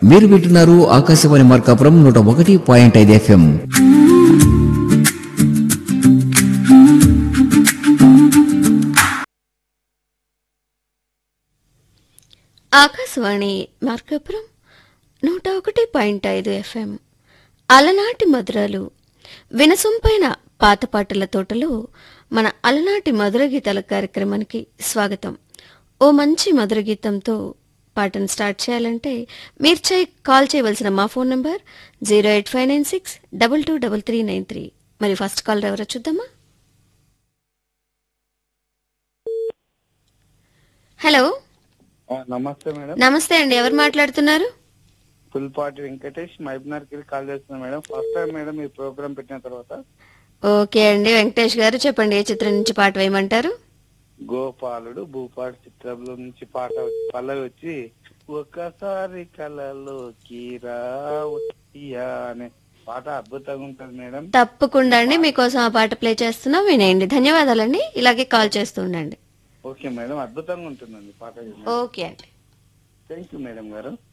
మీరు వింటున్నారు ఆకాశవాణి మార్కాపురం నూట ఒకటి పాయింట్ ఐదు ఎఫ్ఎం ఆకాశవాణి మార్కాపురం నూట ఒకటి పాయింట్ ఐదు ఎఫ్ఎం అలనాటి మధురాలు వినసొంపైన పాత పాటల తోటలో మన అలనాటి మధుర గీతాల కార్యక్రమానికి స్వాగతం ఓ మంచి మధుర గీతంతో పాటను స్టార్ట్ చేయాలంటే మీరు చే కాల్ చేయవలసిన మా phone number zero eight five nine six double two double three nine three మరి ఫస్ట్ కాల్ ఎవరో చూద్దామా హలో ఆ, నమస్తే మేడం నమస్తే అండి ఎవరు మాట్లాడుతున్నారు పుల్పాటి వెంకటేష్ మైబ్నార్కి కాల్ చేస్తున్నా మేడం ఫస్ట్ టైం మేడం ఈ ప్రోగ్రామ్ పెట్టిన తర్వాత ఓకే అండి వెంకటేష్ గారు చెప్పండి ఏ చిత్రం నుంచి పాట వేయమంటారు గోపాలుడు భూపాటి చిత్రంలో నుంచి పాట వచ్చి- పల్లవి వచ్చి ఒకసారి కలలోకి రావయ్యా అనే పాట అద్భుతంగా ఉంటది మేడం తప్పకుండా అండి మీకోసం ఆ పాట ప్లే చేస్తున్నాం వినేయండి ధన్యవాదాలండి ఇలాగే కాల్ చేస్తూ ఉండండి ఓకే మేడం అద్భుతంగా ఉంటుందండి పాట ఓకే అండి థ్యాంక్ యూ మేడం గారు